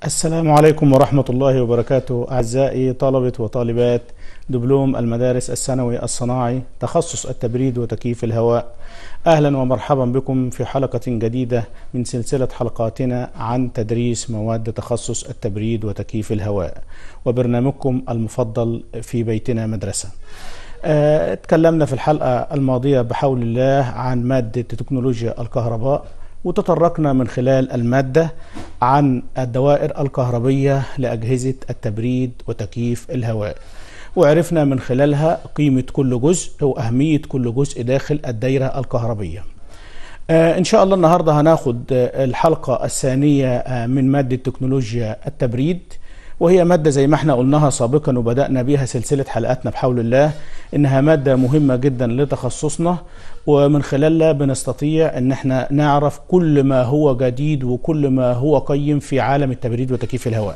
السلام عليكم ورحمة الله وبركاته أعزائي طلبة وطالبات دبلوم المدارس الثانوي الصناعي تخصص التبريد وتكييف الهواء أهلا ومرحبا بكم في حلقة جديدة من سلسلة حلقاتنا عن تدريس مواد تخصص التبريد وتكييف الهواء وبرنامجكم المفضل في بيتنا مدرسة آه، اتكلمنا في الحلقة الماضية بحول الله عن مادة تكنولوجيا الكهرباء وتطرقنا من خلال المادة عن الدوائر الكهربية لأجهزة التبريد وتكييف الهواء وعرفنا من خلالها قيمة كل جزء وأهمية كل جزء داخل الدايرة الكهربية آه إن شاء الله النهاردة هناخد آه، الحلقة الثانية آه، من مادة تكنولوجيا التبريد وهي مادة زي ما احنا قلناها سابقا وبدأنا بيها سلسلة حلقاتنا بحول الله إنها مادة مهمة جدا لتخصصنا ومن خلالها بنستطيع إن احنا نعرف كل ما هو جديد وكل ما هو قيم في عالم التبريد وتكييف الهواء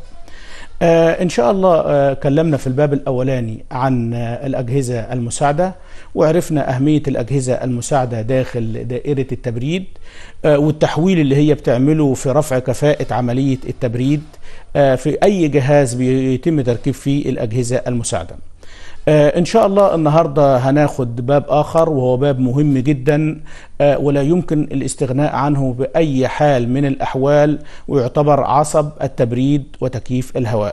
آه إن شاء الله آه كلمنا في الباب الأولاني عن آه الأجهزة المساعدة وعرفنا أهمية الأجهزة المساعدة داخل دائرة التبريد آه والتحويل اللي هي بتعمله في رفع كفاءة عملية التبريد آه في أي جهاز بيتم تركيب فيه الأجهزة المساعدة آه، إن شاء الله النهاردة هناخد باب آخر وهو باب مهم جدا آه، ولا يمكن الاستغناء عنه بأي حال من الأحوال ويعتبر عصب التبريد وتكييف الهواء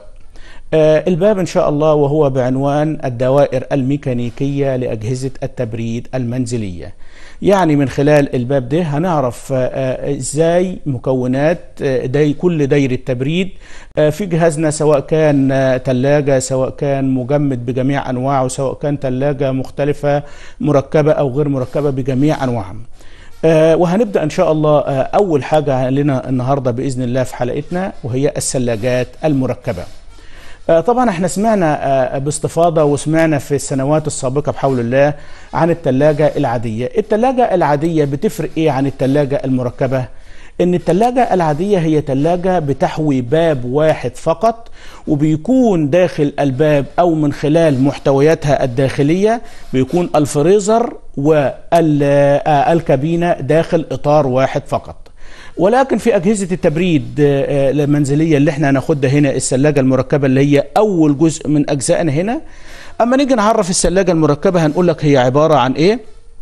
آه، الباب إن شاء الله وهو بعنوان الدوائر الميكانيكية لأجهزة التبريد المنزلية يعني من خلال الباب ده هنعرف آه، آه، ازاي مكونات آه، داي كل دايرة تبريد آه، في جهازنا سواء كان آه، تلاجة سواء كان مجمد بجميع أنواعه سواء كان تلاجة مختلفة مركبة أو غير مركبة بجميع أنواعها آه، وهنبدأ إن شاء الله آه، أول حاجة لنا النهاردة بإذن الله في حلقتنا وهي الثلاجات المركبة آه، طبعا احنا سمعنا آه، باستفاضة وسمعنا في السنوات السابقة بحول الله عن التلاجة العادية التلاجة العادية بتفرق ايه عن التلاجة المركبة ان التلاجة العادية هي تلاجة بتحوي باب واحد فقط وبيكون داخل الباب او من خلال محتوياتها الداخلية بيكون الفريزر والكابينة داخل اطار واحد فقط ولكن في اجهزه التبريد آه، آه، المنزليه اللي احنا هناخدها هنا الثلاجه المركبه اللي هي اول جزء من اجزائنا هنا اما نيجي نعرف الثلاجه المركبه هنقول لك هي عباره عن ايه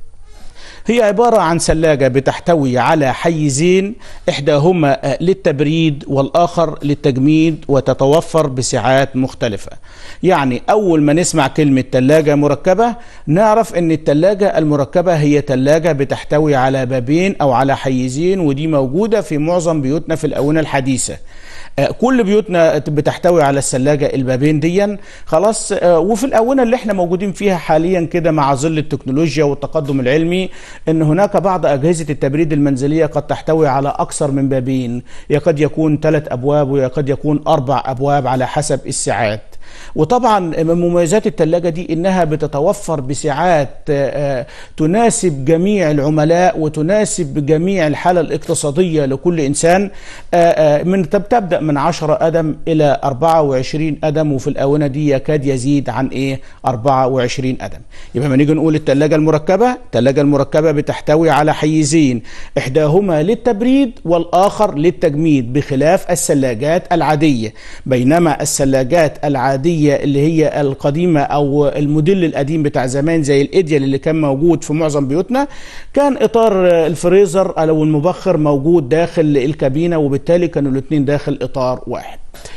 هي عبارة عن ثلاجة بتحتوي على حيزين إحداهما آه، للتبريد والآخر للتجميد وتتوفر بسعات مختلفة يعني أول ما نسمع كلمة تلاجة مركبة نعرف أن التلاجة المركبة هي تلاجة بتحتوي على بابين أو على حيزين ودي موجودة في معظم بيوتنا في الآونة الحديثة آه، كل بيوتنا بتحتوي على الثلاجة البابين ديا خلاص آه، وفي الآونة اللي احنا موجودين فيها حاليا كده مع ظل التكنولوجيا والتقدم العلمي ان هناك بعض أجهزة التبريد المنزلية قد تحتوي على أكثر من بابين يقد يكون ثلاث أبواب ويقد يكون أربع أبواب على حسب الساعات وطبعا من مميزات الثلاجة دي انها بتتوفر بسعات آه، آه، تناسب جميع العملاء وتناسب جميع الحالة الاقتصادية لكل انسان آه، آه، من تب- تبدأ من 10 قدم الى 24 قدم وفي الاونة دي يكاد يزيد عن ايه 24 قدم يبقى لما نيجي نقول الثلاجة المركبة الثلاجة المركبة بتحتوي على حيزين احداهما للتبريد والاخر للتجميد بخلاف الثلاجات العادية بينما الثلاجات العادية اللي هي القديمة أو الموديل القديم بتاع زمان زي الإيديال اللي كان موجود في معظم بيوتنا كان إطار الفريزر أو المبخر موجود داخل الكابينة وبالتالي كانوا الاثنين داخل إطار واحد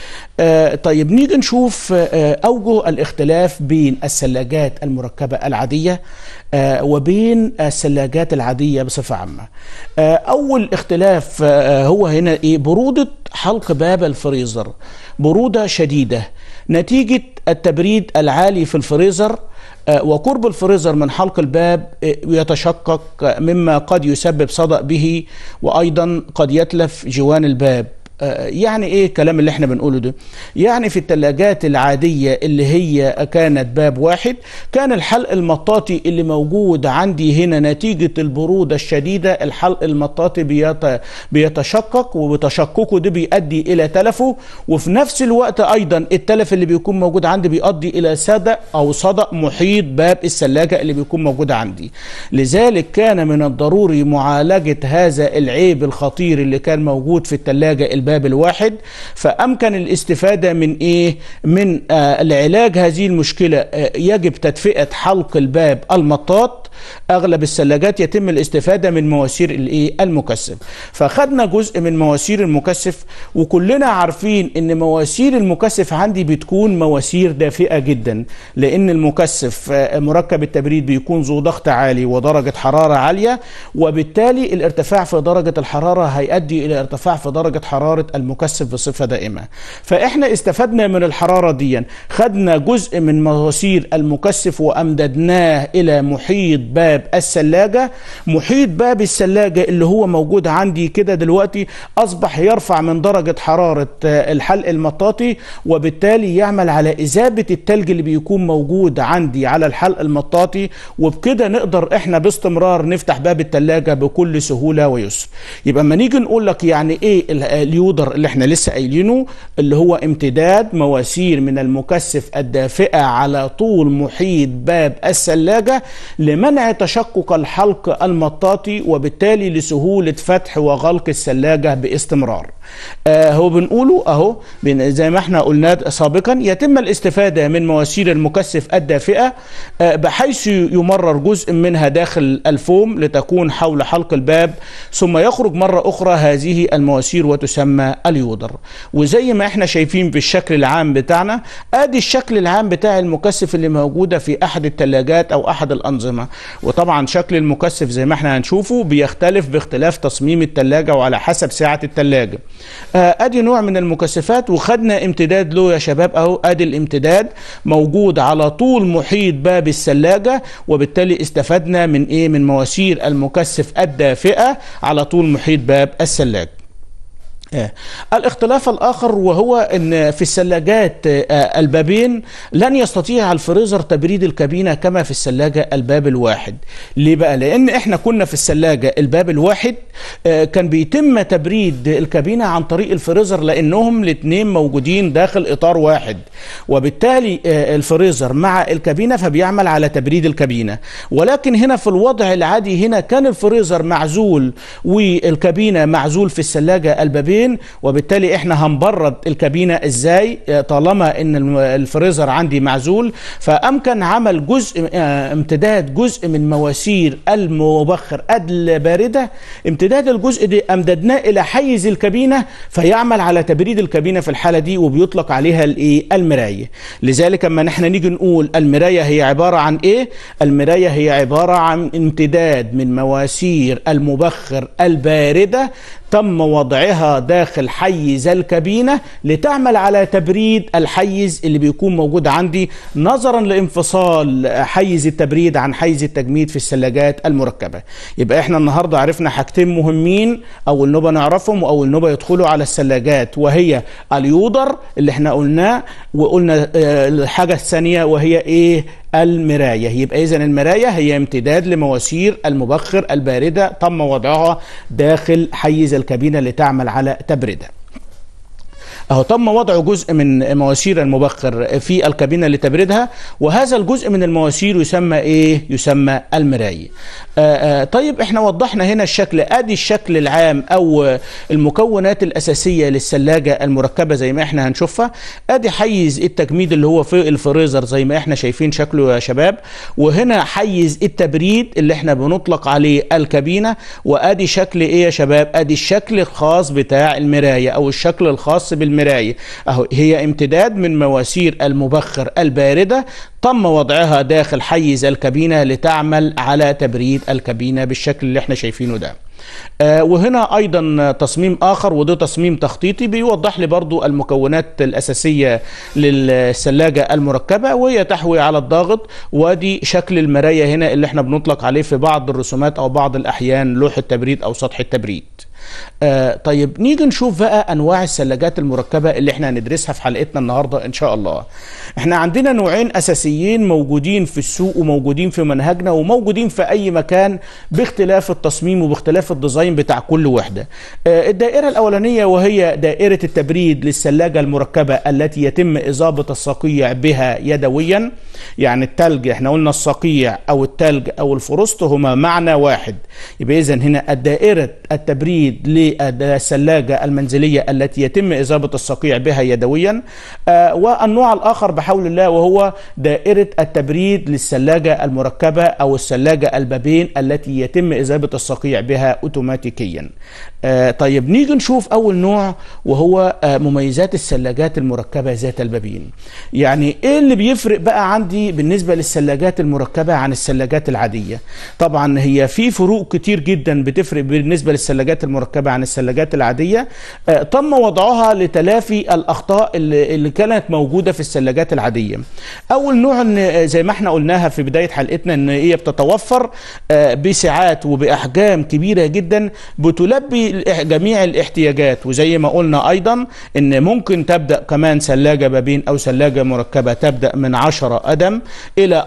آه طيب نيجي نشوف آه أوجه الاختلاف بين الثلاجات المركبة العادية آه وبين الثلاجات العادية بصفة عامة آه أول اختلاف آه هو هنا إيه برودة حلق باب الفريزر برودة شديدة نتيجة التبريد العالي في الفريزر آه، وقرب الفريزر من حلق الباب آه، يتشقق آه، مما قد يسبب صدأ به وأيضا قد يتلف جوان الباب آه، يعني ايه الكلام اللي احنا بنقوله ده يعني في الثلاجات العادية اللي هي كانت باب واحد كان الحلق المطاطي اللي موجود عندي هنا نتيجة البرودة الشديدة الحلق المطاطي بيت- بيتشقق وبتشققه ده بيؤدي الى تلفه وفي نفس الوقت ايضا التلف اللي بيكون موجود عندي بيؤدي الى سدأ او صدأ محيط باب الثلاجة اللي بيكون موجود عندي لذلك كان من الضروري معالجة هذا العيب الخطير اللي كان موجود في الثلاجة الباب الواحد فامكن الاستفاده من ايه من آه العلاج هذه المشكله آه يجب تدفئه حلق الباب المطاط اغلب الثلاجات يتم الاستفاده من مواسير الايه المكثف فخدنا جزء من مواسير المكثف وكلنا عارفين ان مواسير المكثف عندي بتكون مواسير دافئه جدا لان المكثف مركب التبريد بيكون ذو ضغط عالي ودرجه حراره عاليه وبالتالي الارتفاع في درجه الحراره هيؤدي الى ارتفاع في درجه حراره المكثف بصفه دائمه فاحنا استفدنا من الحراره دي خدنا جزء من مواسير المكثف وامددناه الى محيط باب الثلاجه محيط باب الثلاجه اللي هو موجود عندي كده دلوقتي اصبح يرفع من درجه حراره الحلق المطاطي وبالتالي يعمل على اذابه التلج اللي بيكون موجود عندي على الحلق المطاطي وبكده نقدر احنا باستمرار نفتح باب الثلاجه بكل سهوله ويسر يبقى اما نيجي نقول لك يعني ايه اليودر اللي احنا لسه قايلينه اللي هو امتداد مواسير من المكثف الدافئه على طول محيط باب الثلاجه لمنع تشقق الحلق المطاطي وبالتالي لسهوله فتح وغلق الثلاجه باستمرار آه هو بنقوله اهو زي ما احنا قلنا سابقا يتم الاستفاده من مواسير المكثف الدافئه آه بحيث يمرر جزء منها داخل الفوم لتكون حول حلق الباب ثم يخرج مره اخرى هذه المواسير وتسمى اليودر وزي ما احنا شايفين بالشكل العام بتاعنا ادي الشكل العام بتاع المكثف اللي موجوده في احد الثلاجات او احد الانظمه وطبعا شكل المكثف زي ما احنا هنشوفه بيختلف باختلاف تصميم الثلاجه وعلى حسب سعه الثلاجه ادي نوع من المكثفات وخدنا امتداد له يا شباب اهو ادي الامتداد موجود على طول محيط باب الثلاجه وبالتالي استفدنا من ايه من مواسير المكثف الدافئه على طول محيط باب الثلاجه الاختلاف الاخر وهو ان في الثلاجات البابين لن يستطيع الفريزر تبريد الكابينه كما في الثلاجه الباب الواحد ليه بقى لان احنا كنا في الثلاجه الباب الواحد كان بيتم تبريد الكابينه عن طريق الفريزر لانهم الاثنين موجودين داخل اطار واحد وبالتالي الفريزر مع الكابينه فبيعمل على تبريد الكابينه ولكن هنا في الوضع العادي هنا كان الفريزر معزول والكابينه معزول في الثلاجه البابين وبالتالي احنا هنبرد الكابينه ازاي طالما ان الفريزر عندي معزول فامكن عمل جزء امتداد جزء من مواسير المبخر البارده امتداد الجزء ده امددناه الى حيز الكابينه فيعمل على تبريد الكابينه في الحاله دي وبيطلق عليها الايه المرايه لذلك اما نحن نيجي نقول المرايه هي عباره عن ايه المرايه هي عباره عن امتداد من مواسير المبخر البارده تم وضعها داخل حيز الكابينة لتعمل على تبريد الحيز اللي بيكون موجود عندي نظرا لانفصال حيز التبريد عن حيز التجميد في الثلاجات المركبة يبقى احنا النهاردة عرفنا حاجتين مهمين اول نوبة نعرفهم واول نوبة يدخلوا على الثلاجات وهي اليودر اللي احنا قلناه وقلنا الحاجة الثانية وهي ايه المراية يبقى إذن المراية هي امتداد لمواسير المبخر الباردة تم وضعها داخل حيز الكابينة لتعمل على تبريدها اهو تم وضع جزء من مواسير المبخر في الكابينه لتبريدها وهذا الجزء من المواسير يسمى ايه يسمى المرايه آآ آآ طيب احنا وضحنا هنا الشكل ادي الشكل العام او المكونات الاساسيه للثلاجه المركبه زي ما احنا هنشوفها ادي حيز التجميد اللي هو في الفريزر زي ما احنا شايفين شكله يا شباب وهنا حيز التبريد اللي احنا بنطلق عليه الكابينه وادي شكل ايه يا شباب ادي الشكل الخاص بتاع المرايه او الشكل الخاص بالمرايه المراية أهو هي امتداد من مواسير المبخر الباردة تم وضعها داخل حيز الكابينة لتعمل على تبريد الكابينة بالشكل اللي احنا شايفينه ده آه وهنا ايضا تصميم اخر وده تصميم تخطيطي بيوضح لي برضو المكونات الاساسيه للثلاجه المركبه وهي تحوي على الضاغط وادي شكل المرايه هنا اللي احنا بنطلق عليه في بعض الرسومات او بعض الاحيان لوح التبريد او سطح التبريد آه طيب نيجي نشوف بقى انواع الثلاجات المركبه اللي احنا هندرسها في حلقتنا النهارده ان شاء الله احنا عندنا نوعين اساسيين موجودين في السوق وموجودين في منهجنا وموجودين في اي مكان باختلاف التصميم وباختلاف الديزاين بتاع كل وحده آه الدائره الاولانيه وهي دائره التبريد للثلاجه المركبه التي يتم اضافه الصقيع بها يدويا يعني التلج احنا قلنا الصقيع او التلج او الفروست هما معنى واحد يبقى اذا هنا الدائره التبريد التبريد للثلاجة المنزلية التي يتم إذابة الصقيع بها يدويا آه، والنوع الآخر بحول الله وهو دائرة التبريد للثلاجة المركبة أو الثلاجة البابين التي يتم إذابة الصقيع بها أوتوماتيكيا آه، طيب نيجي نشوف أول نوع وهو آه، مميزات الثلاجات المركبة ذات البابين يعني إيه اللي بيفرق بقى عندي بالنسبة للثلاجات المركبة عن الثلاجات العادية طبعا هي في فروق كتير جدا بتفرق بالنسبة للثلاجات المركبة عن الثلاجات العادية آه، تم وضعها لتلافي الأخطاء اللي اللي كانت موجودة في الثلاجات العادية أول نوع إن آه، زي ما احنا قلناها في بداية حلقتنا إن هي بتتوفر آه، بسعات وبأحجام كبيرة جدا بتلبي الإح- جميع الاحتياجات وزي ما قلنا أيضا إن ممكن تبدأ كمان ثلاجة بابين أو ثلاجة مركبة تبدأ من 10 قدم إلى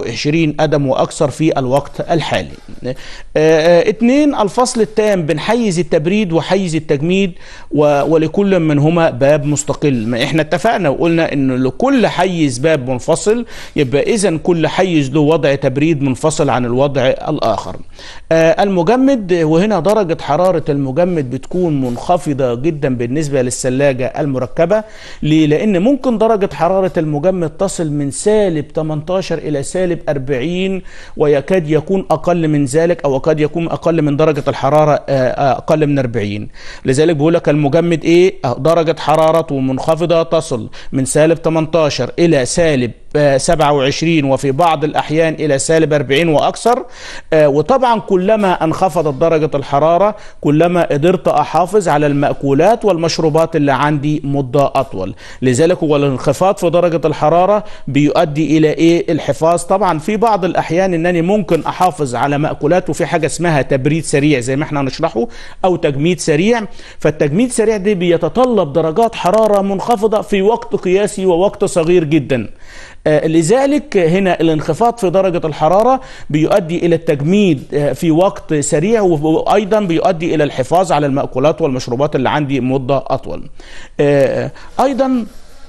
24 قدم وأكثر في الوقت الحالي آه، آه، اتنين الفصل التام بين حيز التبريد وحيز التجميد و- ولكل منهما باب مستقل ما احنا اتفقنا وقلنا ان لكل حيز باب منفصل يبقى اذا كل حيز له وضع تبريد منفصل عن الوضع الاخر آه، المجمد وهنا درجة حرارة المجمد بتكون منخفضة جدا بالنسبة للثلاجة المركبة ليه؟ لان ممكن درجة حرارة المجمد تصل من سالب 18 الى سالب 40 ويكاد يكون اقل من ذلك او قد يكون اقل من درجة الحرارة آه، آه، اقل من 40 لذلك بيقول لك المجمد ايه آه، درجة حرارته منخفضة تصل من سالب 18 الى سالب آه، 27 وفي بعض الأحيان إلى سالب 40 وأكثر آه، وطبعا كلما انخفضت درجة الحرارة كلما قدرت أحافظ على المأكولات والمشروبات اللي عندي مدة أطول لذلك هو الانخفاض في درجة الحرارة بيؤدي إلى إيه الحفاظ طبعا في بعض الأحيان أنني ممكن أحافظ على مأكولات وفي حاجة اسمها تبريد سريع زي ما احنا هنشرحه أو تجميد سريع فالتجميد سريع دي بيتطلب درجات حرارة منخفضة في وقت قياسي ووقت صغير جدا آه، لذلك هنا الانخفاض في درجة الحرارة بيؤدي إلى التجميد آه، في وقت سريع وأيضا بيؤدي إلى الحفاظ على المأكولات والمشروبات اللي عندي مدة أطول آه، أيضا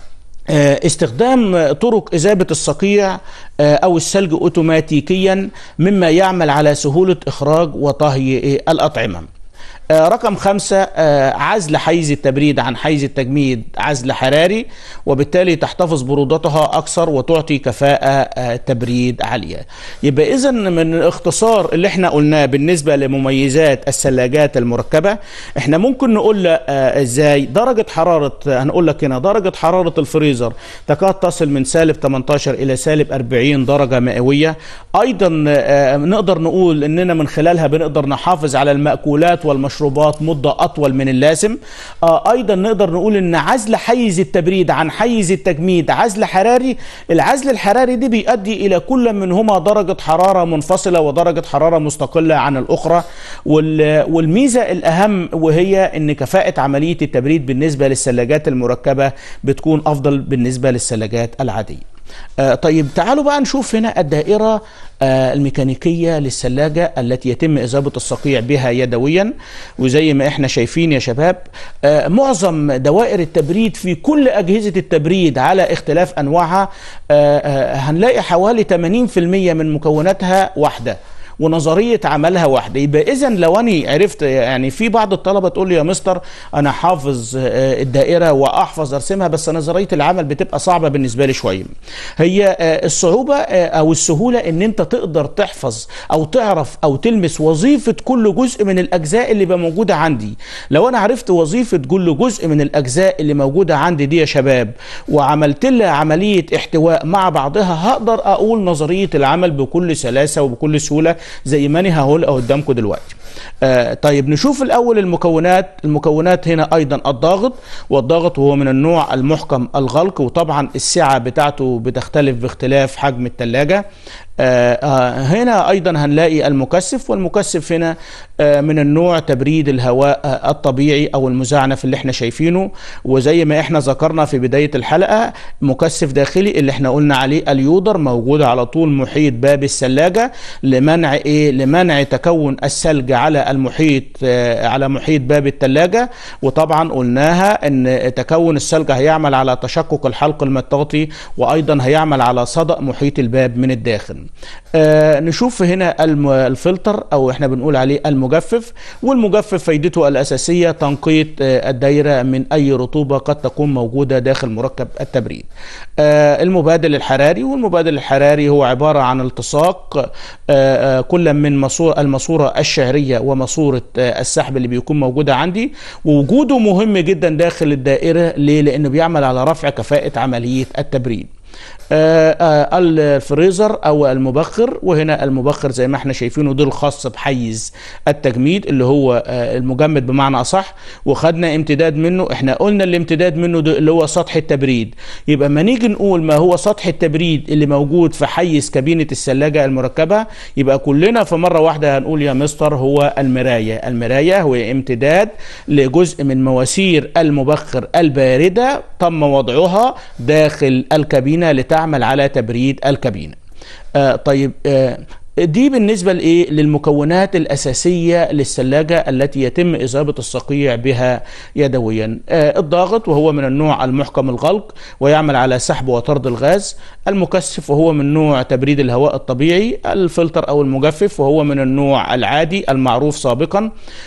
آه، استخدام طرق إذابة الصقيع آه، أو الثلج أوتوماتيكيا مما يعمل على سهولة إخراج وطهي آه، الأطعمة آه، رقم خمسة آه، عزل حيز التبريد عن حيز التجميد عزل حراري وبالتالي تحتفظ برودتها أكثر وتعطي كفاءة آه، تبريد عالية يبقى إذا من الاختصار اللي احنا قلناه بالنسبة لمميزات الثلاجات المركبة احنا ممكن نقول آه، ازاي درجة حرارة هنقول لك هنا درجة حرارة الفريزر تكاد تصل من سالب 18 إلى سالب 40 درجة مئوية أيضا آه، نقدر نقول إننا من خلالها بنقدر نحافظ على المأكولات والمشروبات مدة أطول من اللازم آه، أيضا نقدر نقول إن عزل حيز التبريد عن حيز التجميد عزل حراري العزل الحراري دي بيؤدي إلى كل منهما درجة حرارة منفصلة ودرجة حرارة مستقلة عن الأخرى وال- والميزة الأهم وهي إن كفاءة عملية التبريد بالنسبة للثلاجات المركبة بتكون أفضل بالنسبة للثلاجات العادية آه، طيب تعالوا بقى نشوف هنا الدائرة آه، الميكانيكية للثلاجة التي يتم إذابة الصقيع بها يدويا وزي ما احنا شايفين يا شباب آه، معظم دوائر التبريد في كل أجهزة التبريد على اختلاف أنواعها آه، آه، هنلاقي حوالي 80% من مكوناتها واحدة ونظريه عملها واحده يبقى اذا لو انا عرفت يعني في بعض الطلبه تقول لي يا مستر انا حافظ آه، الدائره واحفظ ارسمها بس نظريه العمل بتبقى صعبه بالنسبه لي شويه هي آه، الصعوبه آه، او السهوله ان انت تقدر تحفظ او تعرف او تلمس وظيفه كل جزء من الاجزاء اللي بقى موجوده عندي لو انا عرفت وظيفه كل جزء من الاجزاء اللي موجوده عندي دي يا شباب وعملت لها عمليه احتواء مع بعضها هقدر اقول نظريه العمل بكل سلاسه وبكل سهوله زي ما انا هقول قدامكم دلوقتي آه طيب نشوف الاول المكونات المكونات هنا ايضا الضاغط والضاغط هو من النوع المحكم الغلق وطبعا السعه بتاعته بتختلف باختلاف حجم الثلاجه آه آه هنا ايضا هنلاقي المكثف والمكثف هنا آه من النوع تبريد الهواء آه الطبيعي او المزعنف اللي احنا شايفينه وزي ما احنا ذكرنا في بدايه الحلقه مكثف داخلي اللي احنا قلنا عليه اليودر موجود على طول محيط باب الثلاجه لمنع ايه لمنع تكون الثلج على المحيط آه على محيط باب الثلاجه وطبعا قلناها ان تكون الثلج هيعمل على تشقق الحلق المطاطي وايضا هيعمل على صدأ محيط الباب من الداخل آه نشوف هنا الم- الفلتر او احنا بنقول عليه المجفف والمجفف فايدته الاساسيه تنقيه آه الدايره من اي رطوبه قد تكون موجوده داخل مركب التبريد آه المبادل الحراري والمبادل الحراري هو عباره عن التصاق آه آه كل من ماسوره الماسوره الشعريه وماسوره آه السحب اللي بيكون موجوده عندي ووجوده مهم جدا داخل الدائره ليه لانه بيعمل على رفع كفاءه عمليه التبريد آه، آه، الفريزر او المبخر وهنا المبخر زي ما احنا شايفينه ده الخاص بحيز التجميد اللي هو آه، المجمد بمعنى اصح وخدنا امتداد منه احنا قلنا الامتداد منه ده اللي هو سطح التبريد يبقى ما نيجي نقول ما هو سطح التبريد اللي موجود في حيز كابينه الثلاجه المركبه يبقى كلنا في مره واحده هنقول يا مستر هو المرايه المرايه هو امتداد لجزء من مواسير المبخر البارده تم وضعها داخل الكابينه لتعمل على تبريد الكابينه آه طيب آه دي بالنسبة لإيه؟ للمكونات الأساسية للثلاجة التي يتم إصابة الصقيع بها يدويا آه الضاغط وهو من النوع المحكم الغلق ويعمل على سحب وطرد الغاز المكثف وهو من نوع تبريد الهواء الطبيعي الفلتر أو المجفف وهو من النوع العادي المعروف سابقا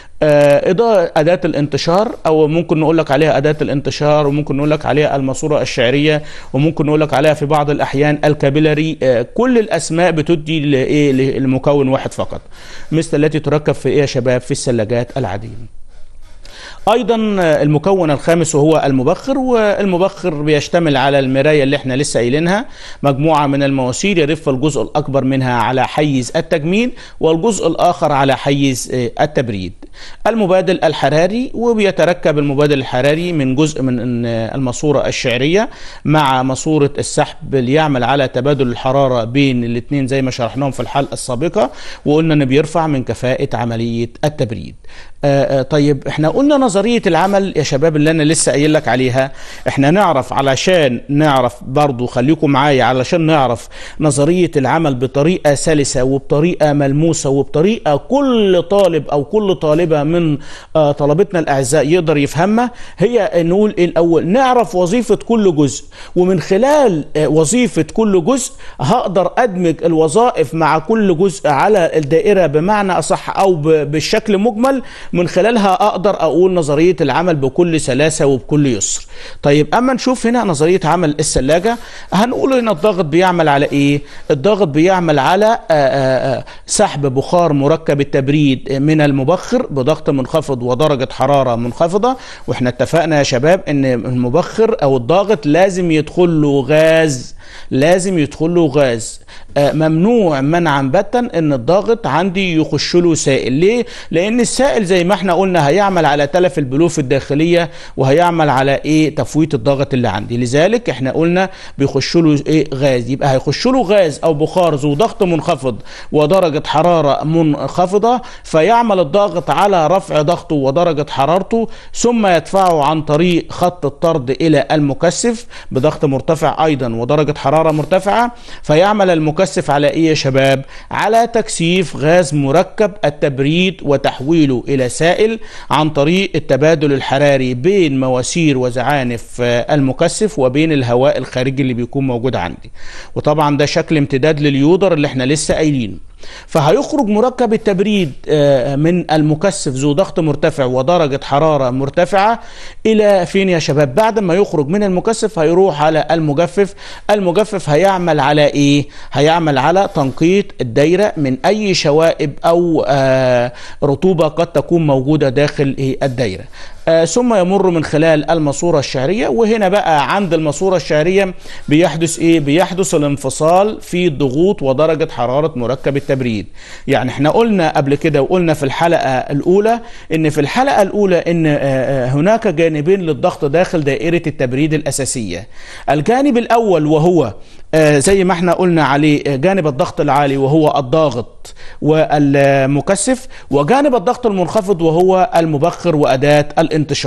آه، إضاءة أداة الانتشار أو ممكن نقول لك عليها أداة الانتشار وممكن نقول لك عليها الماسورة الشعرية وممكن نقول لك عليها في بعض الأحيان الكابيلاري آه، كل الأسماء بتدي لإيه لمكون واحد فقط مثل التي تركب في إيه يا شباب في الثلاجات العادية ايضا المكون الخامس وهو المبخر والمبخر بيشتمل على المرايه اللي احنا لسه قايلينها مجموعه من المواسير يرف الجزء الاكبر منها على حيز التجميد والجزء الاخر على حيز آه، التبريد المبادل الحراري وبيتركب المبادل الحراري من جزء من آه، الماسوره الشعريه مع ماسوره السحب اللي يعمل على تبادل الحراره بين الاثنين زي ما شرحناهم في الحلقه السابقه وقلنا انه بيرفع من كفاءه عمليه التبريد آه، آه، طيب احنا قلنا نظريه العمل يا شباب اللي انا لسه قايل لك عليها احنا نعرف علشان نعرف برضو خليكم معايا علشان نعرف نظريه العمل بطريقه سلسه وبطريقه ملموسه وبطريقه كل طالب او كل طالبه من آه، طلبتنا الاعزاء يقدر يفهمها هي نقول ايه الاول نعرف وظيفه كل جزء ومن خلال آه، وظيفه كل جزء هقدر ادمج الوظائف مع كل جزء على الدائره بمعنى اصح او ب- بالشكل مجمل من خلالها اقدر اقول نظريه العمل بكل سلاسه وبكل يسر. طيب اما نشوف هنا نظريه عمل الثلاجه هنقول ان الضغط بيعمل على ايه؟ الضغط بيعمل على آه، آه، آه، سحب بخار مركب التبريد من المبخر بضغط منخفض ودرجه حراره منخفضه واحنا اتفقنا يا شباب ان المبخر او الضاغط لازم يدخل له غاز لازم يدخل له غاز آه، ممنوع منعا باتا ان الضاغط عندي يخش له سائل ليه لان السائل زي ما احنا قلنا هيعمل على تلف البلوف الداخليه وهيعمل على ايه تفويت الضغط اللي عندي لذلك احنا قلنا بيخش له ايه غاز يبقى هيخش له غاز او بخار ذو ضغط منخفض ودرجه حراره منخفضه فيعمل الضاغط على رفع ضغطه ودرجه حرارته ثم يدفعه عن طريق خط الطرد الى المكثف بضغط مرتفع ايضا ودرجه حراره مرتفعه فيعمل المكثف على ايه يا شباب على تكثيف غاز مركب التبريد وتحويله الى سائل عن طريق التبادل الحراري بين مواسير وزعانف آه، المكثف وبين الهواء الخارجي اللي بيكون موجود عندي وطبعا ده شكل امتداد لليودر اللي احنا لسه قايلينه فهيخرج مركب التبريد آه، من المكثف ذو ضغط مرتفع ودرجة حرارة مرتفعة إلى فين يا شباب بعد ما يخرج من المكثف هيروح على المجفف المجفف هيعمل على إيه هيعمل على تنقية الدايرة من أي شوائب أو آه، رطوبة قد تكون موجودة داخل إيه الدايرة آه، ثم يمر من خلال الماسوره الشعريه وهنا بقى عند الماسوره الشعريه بيحدث ايه بيحدث الانفصال في الضغوط ودرجه حراره مركب التبريد يعني احنا قلنا قبل كده وقلنا في الحلقه الاولى ان في الحلقه الاولى ان آه، آه، هناك جانبين للضغط داخل دائره التبريد الاساسيه الجانب الاول وهو آه، زي ما احنا قلنا عليه آه، جانب الضغط العالي وهو الضاغط والمكثف وجانب الضغط المنخفض وهو المبخر واداه الانتشار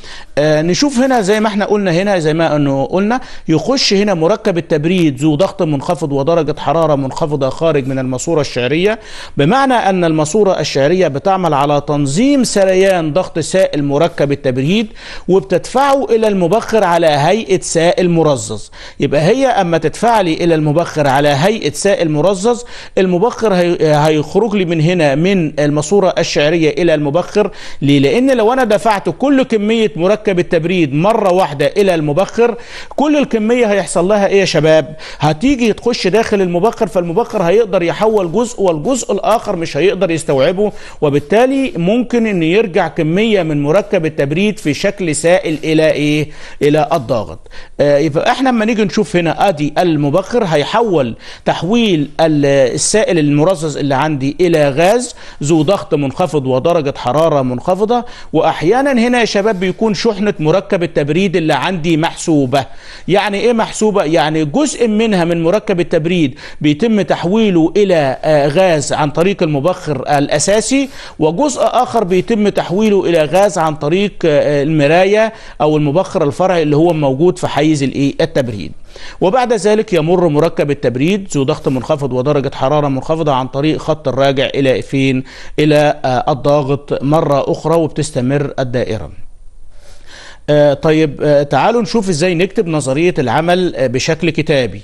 آه نشوف هنا زي ما احنا قلنا هنا زي ما انه قلنا يخش هنا مركب التبريد ذو ضغط منخفض ودرجة حرارة منخفضة خارج من الماسورة الشعرية بمعنى ان الماسورة الشعرية بتعمل على تنظيم سريان ضغط سائل مركب التبريد وبتدفعه الى المبخر على هيئة سائل مرزز يبقى هي اما تدفع لي الى المبخر على هيئة سائل مرزز المبخر هي هيخرج لي من هنا من الماسورة الشعرية الى المبخر ليه لان لو انا دفعت كل كمية مركب التبريد مرة واحدة الى المبخر كل الكمية هيحصل لها ايه يا شباب هتيجي تخش داخل المبخر فالمبخر هيقدر يحول جزء والجزء الاخر مش هيقدر يستوعبه وبالتالي ممكن ان يرجع كمية من مركب التبريد في شكل سائل الى ايه الى الضاغط آه يبقى احنا لما نيجي نشوف هنا ادي المبخر هيحول تحويل السائل المرزز اللي عندي الى غاز ذو ضغط منخفض ودرجة حرارة منخفضة واحيانا هنا يا شباب بيكون شحنة مركب التبريد اللي عندي محسوبة يعني ايه محسوبة يعني جزء منها من مركب التبريد بيتم تحويله الى غاز عن طريق المبخر الاساسي وجزء اخر بيتم تحويله الى غاز عن طريق المراية او المبخر الفرعي اللي هو موجود في حيز الايه التبريد وبعد ذلك يمر مركب التبريد ذو ضغط منخفض ودرجة حرارة منخفضة عن طريق خط الراجع إلى فين إلى الضاغط مرة أخرى وبتستمر الدائرة آه طيب آه تعالوا نشوف ازاي نكتب نظرية العمل آه بشكل كتابي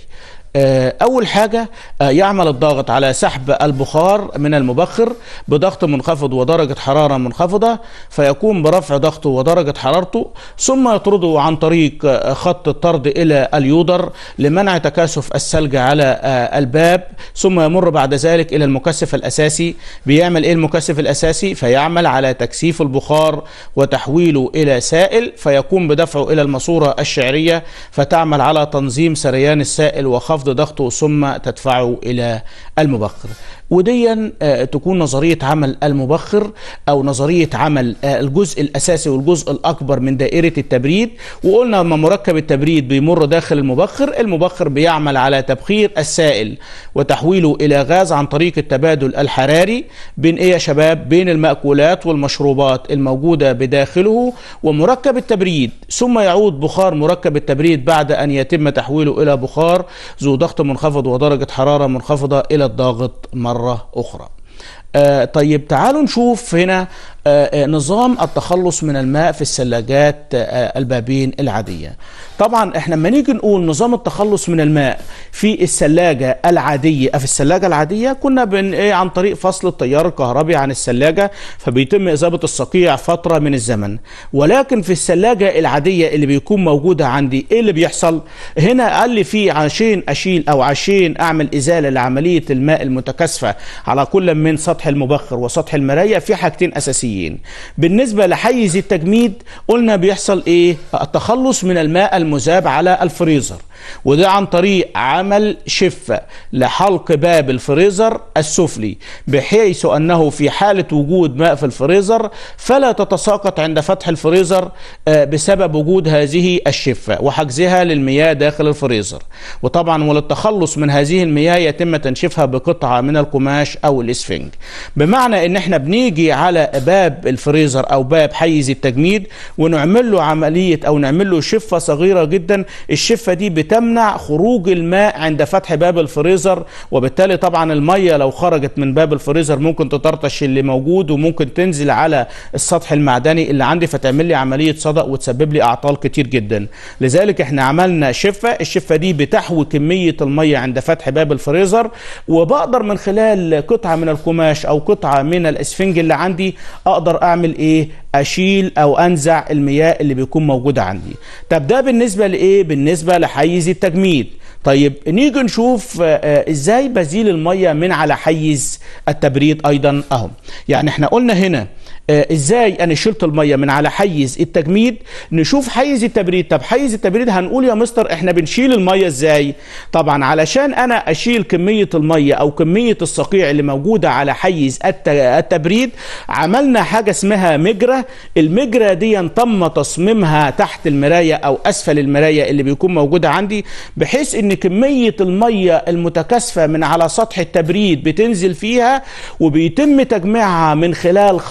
أول حاجة يعمل الضاغط على سحب البخار من المبخر بضغط منخفض ودرجة حرارة منخفضة فيقوم برفع ضغطه ودرجة حرارته ثم يطرده عن طريق خط الطرد إلى اليودر لمنع تكاثف الثلج على الباب ثم يمر بعد ذلك إلى المكثف الأساسي بيعمل إيه المكثف الأساسي فيعمل على تكثيف البخار وتحويله إلى سائل فيقوم بدفعه إلى الماسورة الشعرية فتعمل على تنظيم سريان السائل وخفض خفض ضغطه ثم تدفعه الى المبخر وديا تكون نظرية عمل المبخر أو نظرية عمل الجزء الأساسي والجزء الأكبر من دائرة التبريد وقلنا لما مركب التبريد بيمر داخل المبخر المبخر بيعمل على تبخير السائل وتحويله إلى غاز عن طريق التبادل الحراري بين إيه يا شباب بين المأكولات والمشروبات الموجودة بداخله ومركب التبريد ثم يعود بخار مركب التبريد بعد أن يتم تحويله إلى بخار ذو ضغط منخفض ودرجة حرارة منخفضة إلى الضاغط مرة أخرى آه طيب تعالوا نشوف هنا آه نظام التخلص من الماء في الثلاجات آه البابين العادية طبعا احنا لما نيجي نقول نظام التخلص من الماء في الثلاجة العادية في الثلاجة العادية كنا بن ايه عن طريق فصل التيار الكهربي عن الثلاجة فبيتم إذابة الصقيع فترة من الزمن ولكن في الثلاجة العادية اللي بيكون موجودة عندي ايه اللي بيحصل هنا قال لي في عشان اشيل او عشان اعمل ازالة لعملية الماء المتكاثفة على كل من سطح المبخر وسطح المراية في حاجتين اساسيين بالنسبة لحيز التجميد قلنا بيحصل ايه التخلص من الماء المذاب على الفريزر وده عن طريق عمل شفة لحلق باب الفريزر السفلي بحيث أنه في حالة وجود ماء في الفريزر فلا تتساقط عند فتح الفريزر بسبب وجود هذه الشفة وحجزها للمياه داخل الفريزر وطبعا وللتخلص من هذه المياه يتم تنشيفها بقطعة من القماش أو الإسفنج بمعنى أن احنا بنيجي على باب الفريزر أو باب حيز التجميد ونعمل له عملية أو نعمل له شفة صغيرة جدا الشفة دي بتمنع خروج الماء عند فتح باب الفريزر وبالتالي طبعا المية لو خرجت من باب الفريزر ممكن تطرطش اللي موجود وممكن تنزل على السطح المعدني اللي عندي فتعمل لي عملية صدأ وتسبب لي أعطال كتير جدا لذلك احنا عملنا شفة الشفة دي بتحوي كمية المية عند فتح باب الفريزر وبقدر من خلال قطعة من القماش أو قطعة من الاسفنج اللي عندي أقدر أعمل إيه اشيل او انزع المياه اللي بيكون موجوده عندي طب ده بالنسبه لايه بالنسبه لحيز التجميد طيب نيجي نشوف آه ازاي بزيل الميه من على حيز التبريد ايضا اهو يعني احنا قلنا هنا آه ازاي انا شلت الميه من على حيز التجميد نشوف حيز التبريد طب حيز التبريد هنقول يا مستر احنا بنشيل الميه ازاي طبعا علشان انا اشيل كميه الميه او كميه الصقيع اللي موجوده على حيز التبريد عملنا حاجه اسمها مجرى المجرى دي تم تصميمها تحت المرايه او اسفل المرايه اللي بيكون موجوده عندي بحيث ان كميه الميه المتكاثفه من على سطح التبريد بتنزل فيها وبيتم تجميعها من خلال خرطوم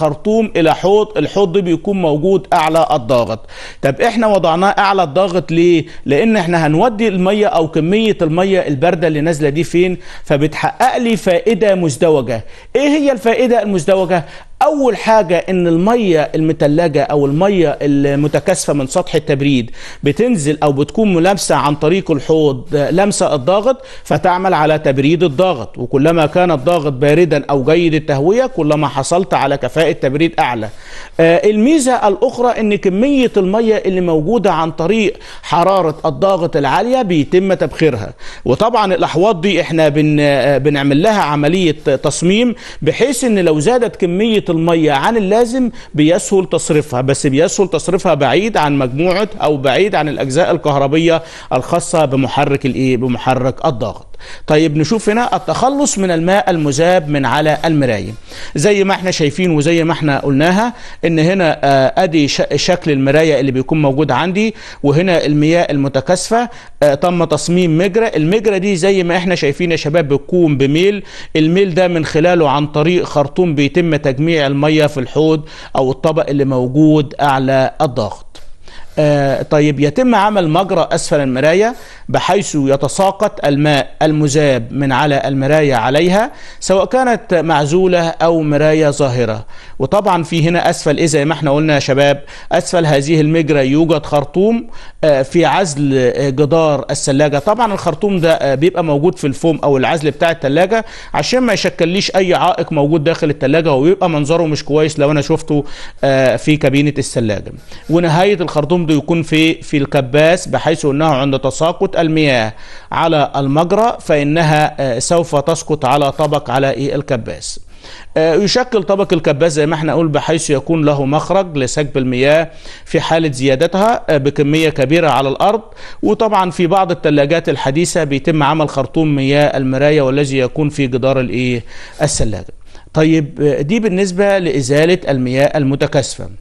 بيكون الى حوض الحوض ده بيكون موجود اعلى الضغط طب احنا وضعناه اعلى الضغط ليه لان احنا هنودي الميه او كميه الميه البارده اللي نازله دي فين فبتحقق لي فائده مزدوجه ايه هي الفائده المزدوجه اول حاجه ان الميه المتلجه او الميه المتكاثفه من سطح التبريد بتنزل او بتكون ملامسه عن طريق الحوض لمسه الضغط فتعمل على تبريد الضغط وكلما كان الضغط باردا او جيد التهويه كلما حصلت على كفاءه تبريد اعلى آه الميزه الاخرى ان كميه الميه اللي موجوده عن طريق حراره الضغط العاليه بيتم تبخيرها وطبعا الاحواض دي احنا بن بنعمل لها عمليه تصميم بحيث ان لو زادت كميه الميه عن اللازم بيسهل تصريفها بس بيسهل تصريفها بعيد عن مجموعه او بعيد عن الاجزاء الكهربيه الخاصه بمحرك الايه بمحرك الضغط طيب نشوف هنا التخلص من الماء المذاب من على المرايه زي ما احنا شايفين وزي ما احنا قلناها ان هنا آه ادي شكل المرايه اللي بيكون موجود عندي وهنا المياه المتكاثفه آه تم تصميم مجرى المجرى دي زي ما احنا شايفين يا شباب بتكون بميل الميل ده من خلاله عن طريق خرطوم بيتم تجميع الميه في الحوض او الطبق اللي موجود اعلى الضغط آه طيب يتم عمل مجرى اسفل المرايه بحيث يتساقط الماء المذاب من على المرايه عليها سواء كانت معزوله او مرايه ظاهره وطبعا في هنا اسفل ايه زي ما احنا قلنا يا شباب اسفل هذه المجرى يوجد خرطوم آه في عزل جدار الثلاجه طبعا الخرطوم ده آه بيبقى موجود في الفوم او العزل بتاع الثلاجه عشان ما يشكليش اي عائق موجود داخل الثلاجه ويبقى منظره مش كويس لو انا شفته في كابينه الثلاجه ونهايه الخرطوم ده يكون في في الكباس بحيث انه عند تساقط المياه على المجرى فانها سوف تسقط على طبق على ايه الكباس يشكل طبق الكباس زي ما احنا قول بحيث يكون له مخرج لسكب المياه في حالة زيادتها بكمية كبيرة على الأرض وطبعا في بعض الثلاجات الحديثة بيتم عمل خرطوم مياه المراية والذي يكون في جدار الايه الثلاجة طيب دي بالنسبة لإزالة المياه المتكاثفة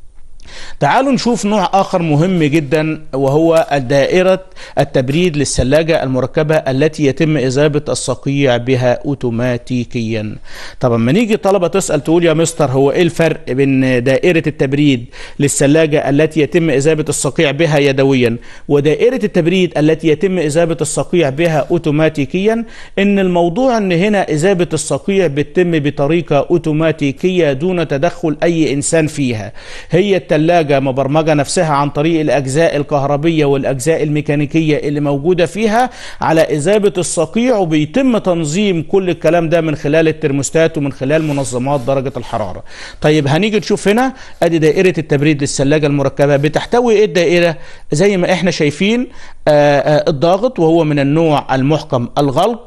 تعالوا نشوف نوع آخر مهم جدا وهو دائرة التبريد للثلاجة المركبة التي يتم إذابة الصقيع بها أوتوماتيكيا طبعا ما نيجي طلبة تسأل تقول يا مستر هو إيه الفرق بين دائرة التبريد للثلاجة التي يتم إذابة الصقيع بها يدويا ودائرة التبريد التي يتم إذابة الصقيع بها أوتوماتيكيا إن الموضوع إن هنا إذابة الصقيع بتتم بطريقة أوتوماتيكية دون تدخل أي إنسان فيها هي الثلاجة مبرمجة نفسها عن طريق الأجزاء الكهربية والأجزاء الميكانيكية اللي موجودة فيها على إذابة الصقيع وبيتم تنظيم كل الكلام ده من خلال الترموستات ومن خلال منظمات درجة الحرارة طيب هنيجي نشوف هنا أدي دائرة التبريد للثلاجة المركبة بتحتوي إيه الدائرة زي ما إحنا شايفين آآ آآ الضاغط وهو من النوع المحكم الغلق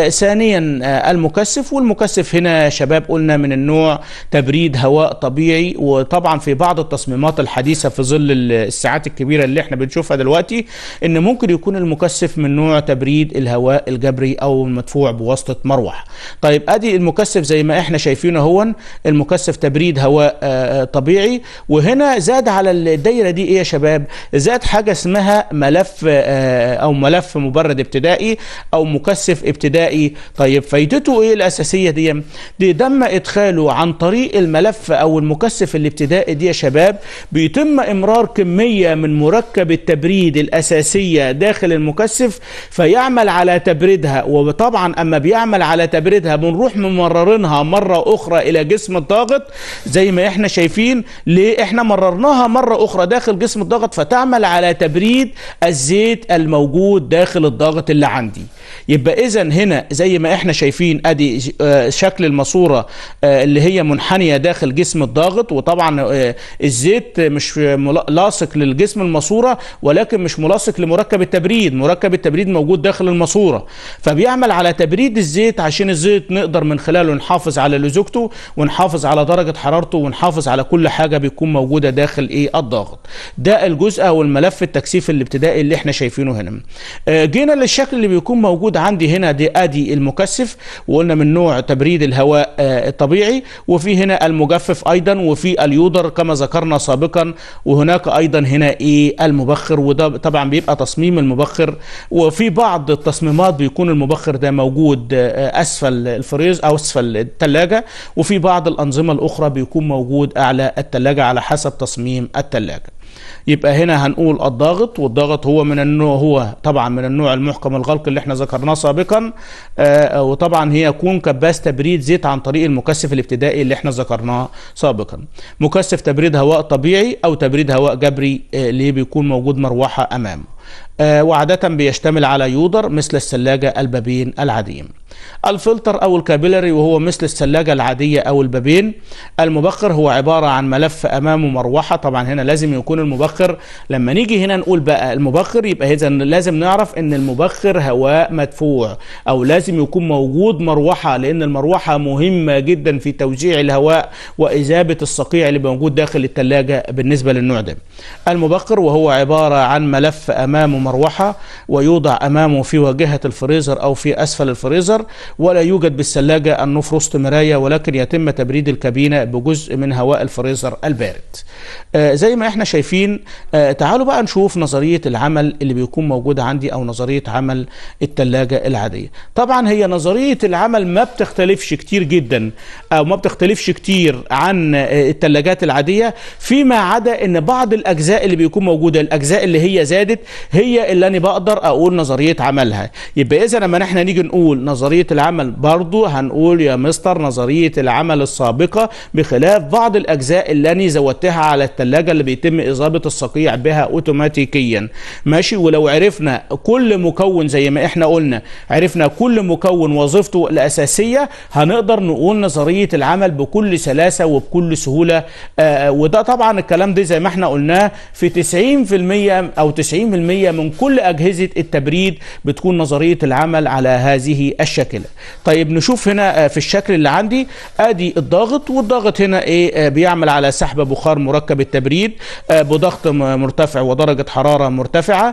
ثانيا المكثف والمكثف هنا شباب قلنا من النوع تبريد هواء طبيعي وطبعا في بعض التصميمات الحديثة في ظل الساعات الكبيرة اللي احنا بنشوفها دلوقتي ان ممكن يكون المكثف من نوع تبريد الهواء الجبري او المدفوع بواسطة مروحة طيب ادي المكثف زي ما احنا شايفينه هون المكثف تبريد هواء آه طبيعي وهنا زاد على الدايرة دي ايه يا شباب زاد حاجة اسمها ملف آه او ملف مبرد ابتدائي او مكثف ابتدائي طيب فايدته ايه الاساسية دي دي تم ادخاله عن طريق الملف او المكثف الابتدائي دي يا شباب بيتم امرار كميه من مركب التبريد الاساسيه داخل المكثف فيعمل على تبريدها وطبعا اما بيعمل على تبريدها بنروح ممررينها مره اخرى الى جسم الضاغط زي ما احنا شايفين ليه احنا مررناها مره اخرى داخل جسم الضغط فتعمل على تبريد الزيت الموجود داخل الضغط اللي عندي يبقى اذا هنا زي ما احنا شايفين ادي شكل الماسوره اللي هي منحنيه داخل جسم الضاغط وطبعا الزيت مش لاصق للجسم الماسوره ولكن مش ملاصق لمركب التبريد مركب التبريد موجود داخل الماسوره فبيعمل على تبريد الزيت عشان الزيت نقدر من خلاله نحافظ على لزوجته ونحافظ على درجه حرارته ونحافظ على كل حاجه بيكون موجوده داخل ايه الضغط ده الجزء او الملف التكثيف الابتدائي اللي احنا شايفينه هنا جينا للشكل اللي بيكون موجود عندي هنا دي ادي المكثف وقلنا من نوع تبريد الهواء الطبيعي وفي هنا المجفف ايضا وفي اليودر كما ذكرنا سابقا سابقا وهناك ايضا هنا ايه المبخر وده طبعا بيبقى تصميم المبخر وفي بعض التصميمات بيكون المبخر ده موجود اسفل الفريز او اسفل الثلاجه وفي بعض الانظمه الاخرى بيكون موجود اعلى الثلاجه على حسب تصميم الثلاجه يبقى هنا هنقول الضاغط والضغط هو من النوع هو طبعا من النوع المحكم الغلق اللي احنا ذكرناه سابقا آه وطبعا هي يكون كباس تبريد زيت عن طريق المكثف الابتدائي اللي احنا ذكرناه سابقا مكثف تبريد هواء طبيعي او تبريد هواء جبري آه اللي بيكون موجود مروحه امامه آه وعادة بيشتمل على يودر مثل الثلاجة البابين العاديين الفلتر أو الكابيلري وهو مثل الثلاجة العادية أو البابين المبخر هو عبارة عن ملف أمامه مروحة طبعا هنا لازم يكون المبخر لما نيجي هنا نقول بقى المبخر يبقى إذا لازم نعرف إن المبخر هواء مدفوع أو لازم يكون موجود مروحة لأن المروحة مهمة جدا في توزيع الهواء وإذابة الصقيع اللي موجود داخل الثلاجة بالنسبة للنوع ده المبخر وهو عبارة عن ملف أمامه مروحة ويوضع أمامه في واجهة الفريزر أو في أسفل الفريزر ولا يوجد بالثلاجة النفرست مراية ولكن يتم تبريد الكابينة بجزء من هواء الفريزر البارد آه زي ما احنا شايفين آه تعالوا بقى نشوف نظرية العمل اللي بيكون موجودة عندي أو نظرية عمل الثلاجة العادية طبعا هي نظرية العمل ما بتختلفش كتير جدا أو ما بتختلفش كتير عن آه الثلاجات العادية فيما عدا ان بعض الأجزاء اللي بيكون موجودة الأجزاء اللي هي زادت هي اللي أنا بقدر أقول نظرية عملها يبقى إذا لما احنا نيجي نقول نظرية العمل برضو هنقول يا مستر نظرية العمل السابقة بخلاف بعض الأجزاء اللي أنا زودتها على الثلاجة اللي بيتم إصابة الصقيع بها أوتوماتيكيا ماشي ولو عرفنا كل مكون زي ما احنا قلنا عرفنا كل مكون وظيفته الأساسية هنقدر نقول نظرية العمل بكل سلاسة وبكل سهولة آه وده طبعا الكلام ده زي ما احنا قلناه في 90% أو 90% من كل أجهزة التبريد بتكون نظرية العمل على هذه الشكل طيب نشوف هنا في الشكل اللي عندي ادي الضاغط والضاغط هنا ايه بيعمل على سحب بخار مركب التبريد بضغط مرتفع ودرجة حرارة مرتفعة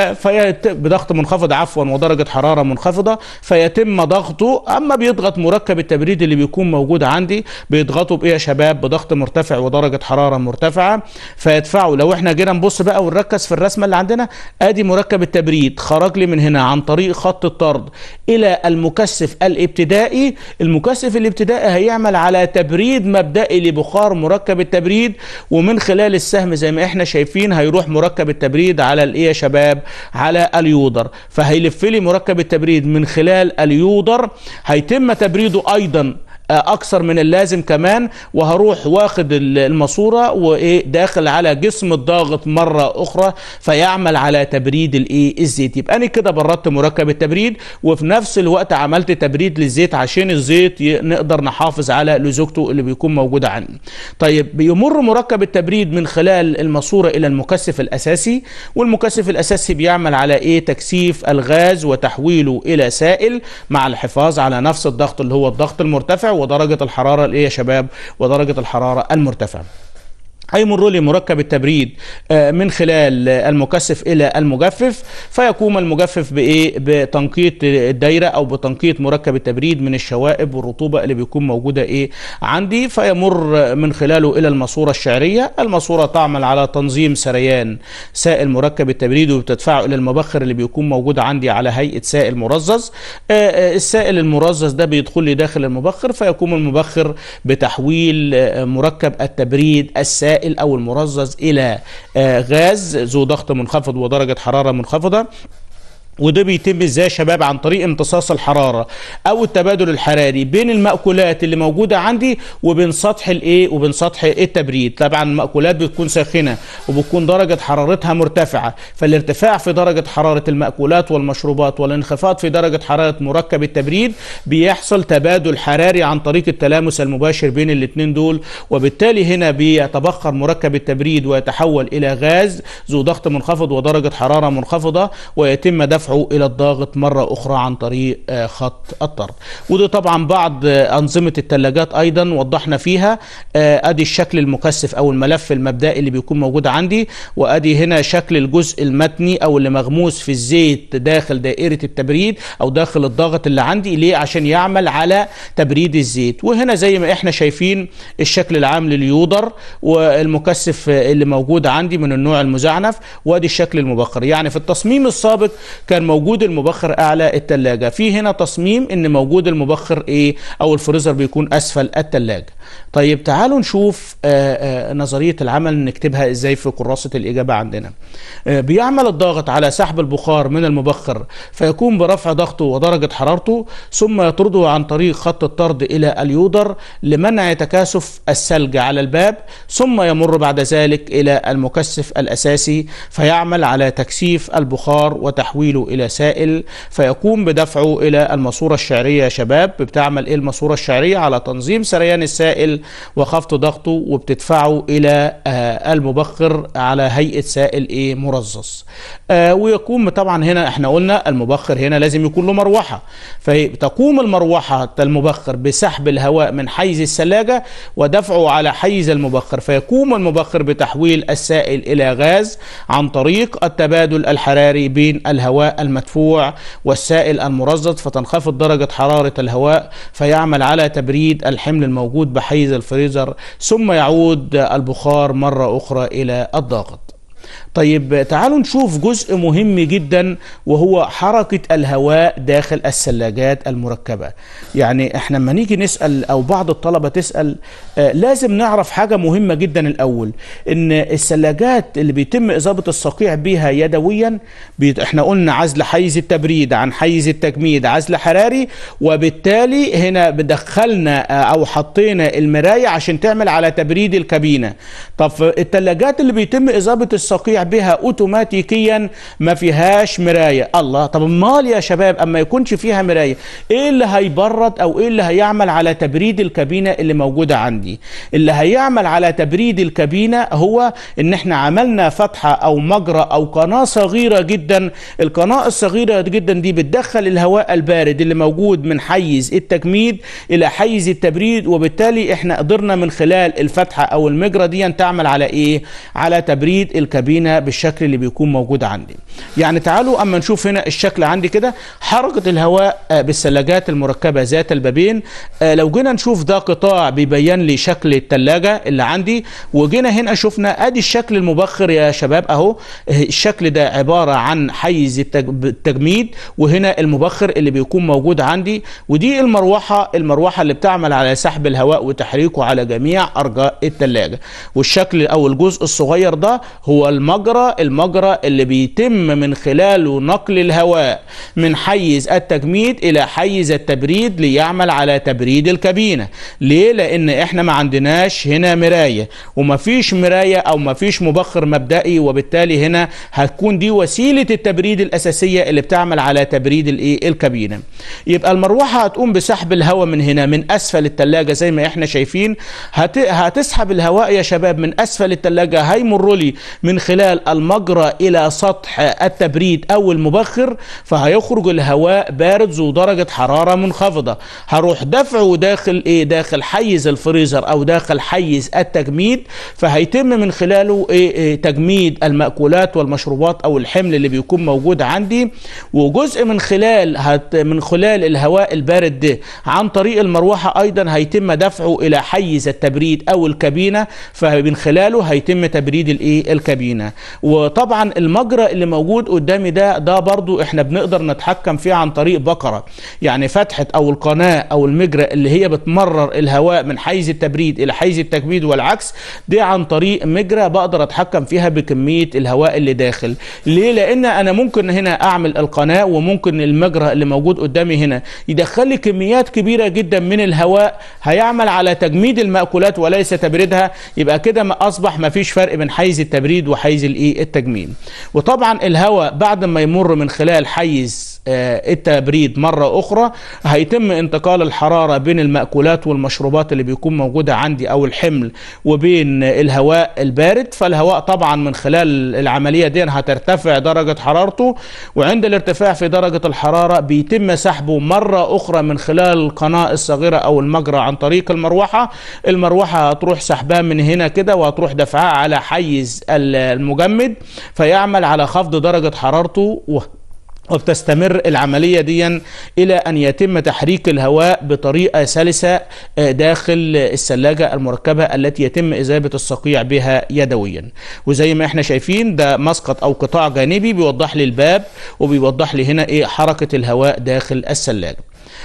بضغط منخفض عفوا ودرجة حرارة منخفضة فيتم ضغطه اما بيضغط مركب التبريد اللي بيكون موجود عندي بيضغطه بايه يا شباب بضغط مرتفع ودرجة حرارة مرتفعة فيدفعه لو احنا جينا نبص بقى ونركز في الرسمة اللي عندنا ادي مركب التبريد خرج لي من هنا عن طريق خط الطرد الى المكثف الابتدائي المكثف الابتدائي هيعمل على تبريد مبدئي لبخار مركب التبريد ومن خلال السهم زي ما احنا شايفين هيروح مركب التبريد على الايه يا شباب على اليودر فهيلف لي مركب التبريد من خلال اليودر هيتم تبريده ايضا اكثر من اللازم كمان وهروح واخد الماسوره وايه داخل على جسم الضاغط مره اخرى فيعمل على تبريد الايه الزيت يبقى انا كده بردت مركب التبريد وفي نفس الوقت عملت تبريد للزيت عشان الزيت نقدر نحافظ على لزوجته اللي بيكون موجوده عندي طيب بيمر مركب التبريد من خلال الماسوره الى المكثف الاساسي والمكثف الاساسي بيعمل على ايه تكثيف الغاز وتحويله الى سائل مع الحفاظ على نفس الضغط اللي هو الضغط المرتفع ودرجة الحرارة الايه يا شباب ودرجة الحرارة المرتفعة هيمر لي مركب التبريد من خلال المكثف الى المجفف فيقوم المجفف بايه بتنقيط الدايره او بتنقيط مركب التبريد من الشوائب والرطوبه اللي بيكون موجوده ايه عندي فيمر من خلاله الى الماسوره الشعريه الماسوره تعمل على تنظيم سريان سائل مركب التبريد وبتدفعه الى المبخر اللي بيكون موجود عندي على هيئه سائل مرزز السائل المرزز ده بيدخل لي داخل المبخر فيقوم المبخر بتحويل مركب التبريد السائل السائل او المرزز الى غاز ذو ضغط منخفض ودرجه حراره منخفضه وده بيتم ازاي يا شباب عن طريق امتصاص الحراره او التبادل الحراري بين المأكولات اللي موجوده عندي وبين سطح الايه وبين سطح التبريد طبعا المأكولات بتكون ساخنه وبتكون درجه حرارتها مرتفعه فالارتفاع في درجه حراره المأكولات والمشروبات والانخفاض في درجه حراره مركب التبريد بيحصل تبادل حراري عن طريق التلامس المباشر بين الاثنين دول وبالتالي هنا بيتبخر مركب التبريد ويتحول الى غاز ذو ضغط منخفض ودرجه حراره منخفضه ويتم دفع بدفعه الى الضاغط مره اخرى عن طريق آه، خط الطرد ودي طبعا بعض آه، انظمه الثلاجات ايضا وضحنا فيها آه، ادي الشكل المكثف او الملف المبدئي اللي بيكون موجود عندي وادي هنا شكل الجزء المتني او اللي مغموس في الزيت داخل دائره التبريد او داخل الضغط اللي عندي ليه عشان يعمل على تبريد الزيت وهنا زي ما احنا شايفين الشكل العام لليودر والمكثف اللي موجود عندي من النوع المزعنف وادي الشكل المبخر يعني في التصميم السابق كان موجود المبخر اعلى الثلاجه في هنا تصميم ان موجود المبخر ايه او الفريزر بيكون اسفل الثلاجه طيب تعالوا نشوف آه، آه، نظريه العمل نكتبها ازاي في كراسه الاجابه عندنا آه، بيعمل الضاغط على سحب البخار من المبخر فيكون برفع ضغطه ودرجه حرارته ثم يطرده عن طريق خط الطرد الى اليودر لمنع تكاثف الثلج على الباب ثم يمر بعد ذلك الى المكثف الاساسي فيعمل على تكثيف البخار وتحويله الى سائل فيقوم بدفعه الى الماسوره الشعريه يا شباب بتعمل ايه الماسوره الشعريه على تنظيم سريان السائل وخفض ضغطه وبتدفعه الى آه، المبخر على هيئه سائل ايه مرصص آه، ويقوم طبعا هنا احنا قلنا المبخر هنا لازم يكون له مروحه فتقوم المروحه المبخر بسحب الهواء من حيز الثلاجه ودفعه على حيز المبخر فيقوم المبخر بتحويل السائل الى غاز عن طريق التبادل الحراري بين الهواء المدفوع والسائل المرصد فتنخفض درجه حراره الهواء فيعمل على تبريد الحمل الموجود بحيز الفريزر ثم يعود البخار مره اخرى الى الضاغط طيب تعالوا نشوف جزء مهم جدا وهو حركة الهواء داخل الثلاجات المركبة يعني احنا لما نيجي نسأل او بعض الطلبة تسأل آه لازم نعرف حاجة مهمة جدا الاول ان الثلاجات اللي بيتم اضافة الصقيع بها يدويا بيت احنا قلنا عزل حيز التبريد عن حيز التجميد عزل حراري وبالتالي هنا بدخلنا آه او حطينا المراية عشان تعمل على تبريد الكابينة طب الثلاجات اللي بيتم اضافة الصقيع بها اوتوماتيكيا ما فيهاش مرايه الله طب امال يا شباب اما يكونش فيها مرايه ايه اللي هيبرد او ايه اللي هيعمل على تبريد الكابينه اللي موجوده عندي اللي هيعمل على تبريد الكابينه هو ان احنا عملنا فتحه او مجرى او قناه صغيره جدا القناه الصغيره جدا دي بتدخل الهواء البارد اللي موجود من حيز التجميد الى حيز التبريد وبالتالي احنا قدرنا من خلال الفتحه او المجرى دي تعمل على ايه على تبريد الكابينه بالشكل اللي بيكون موجود عندي يعني تعالوا اما نشوف هنا الشكل عندي كده حركه الهواء آه، بالثلاجات المركبه ذات البابين آه، لو جينا نشوف ده قطاع بيبين لي شكل الثلاجه اللي عندي وجينا هنا شفنا ادي الشكل المبخر يا شباب اهو آه، الشكل ده عباره عن حيز التج- التجميد وهنا المبخر اللي بيكون موجود عندي ودي المروحه المروحه اللي بتعمل على سحب الهواء وتحريكه على جميع ارجاء الثلاجه والشكل او الجزء الصغير ده هو المجرى المجرى اللي بيتم من خلاله نقل الهواء من حيز التجميد الى حيز التبريد ليعمل على تبريد الكابينه ليه لان احنا ما عندناش هنا مرايه ومفيش مرايه او مفيش مبخر مبدئي وبالتالي هنا هتكون دي وسيله التبريد الاساسيه اللي بتعمل على تبريد الايه الكابينه يبقى المروحه هتقوم بسحب الهواء من هنا من اسفل الثلاجه زي ما احنا شايفين هت... هتسحب الهواء يا شباب من اسفل الثلاجه هيمر لي من خلال المجرى الى سطح التبريد او المبخر فهيخرج الهواء بارد ذو درجه حراره منخفضه هروح دفعه داخل ايه داخل حيز الفريزر او داخل حيز التجميد فهيتم من خلاله ايه, إيه تجميد المأكولات والمشروبات او الحمل اللي بيكون موجود عندي وجزء من خلال هت من خلال الهواء البارد ده عن طريق المروحه ايضا هيتم دفعه الى حيز التبريد او الكابينه فمن خلاله هيتم تبريد الايه الكابينه وطبعا المجرى اللي موجود قدامي ده ده برضو احنا بنقدر نتحكم فيه عن طريق بقره يعني فتحه او القناه او المجرى اللي هي بتمرر الهواء من حيز التبريد الى حيز التجميد والعكس دي عن طريق مجرى بقدر اتحكم فيها بكميه الهواء اللي داخل ليه لان انا ممكن هنا اعمل القناه وممكن المجرى اللي موجود قدامي هنا يدخل لي كميات كبيره جدا من الهواء هيعمل على تجميد المأكولات وليس تبريدها يبقى كده ما اصبح ما فيش فرق بين حيز التبريد وحيز الايه التجميد وطبعا الهواء بعد ما يمر من خلال حيز التبريد مرة أخرى هيتم انتقال الحرارة بين المأكولات والمشروبات اللي بيكون موجودة عندي أو الحمل وبين الهواء البارد فالهواء طبعا من خلال العملية دي هترتفع درجة حرارته وعند الارتفاع في درجة الحرارة بيتم سحبه مرة أخرى من خلال القناة الصغيرة أو المجرى عن طريق المروحة المروحة هتروح سحبها من هنا كده وهتروح دفعها على حيز المجمد فيعمل على خفض درجة حرارته وبتستمر العملية دي إلى أن يتم تحريك الهواء بطريقة سلسة داخل الثلاجة المركبة التي يتم إذابة الصقيع بها يدويا وزي ما احنا شايفين ده مسقط أو قطاع جانبي بيوضح لي الباب وبيوضح لي هنا إيه حركة الهواء داخل الثلاجة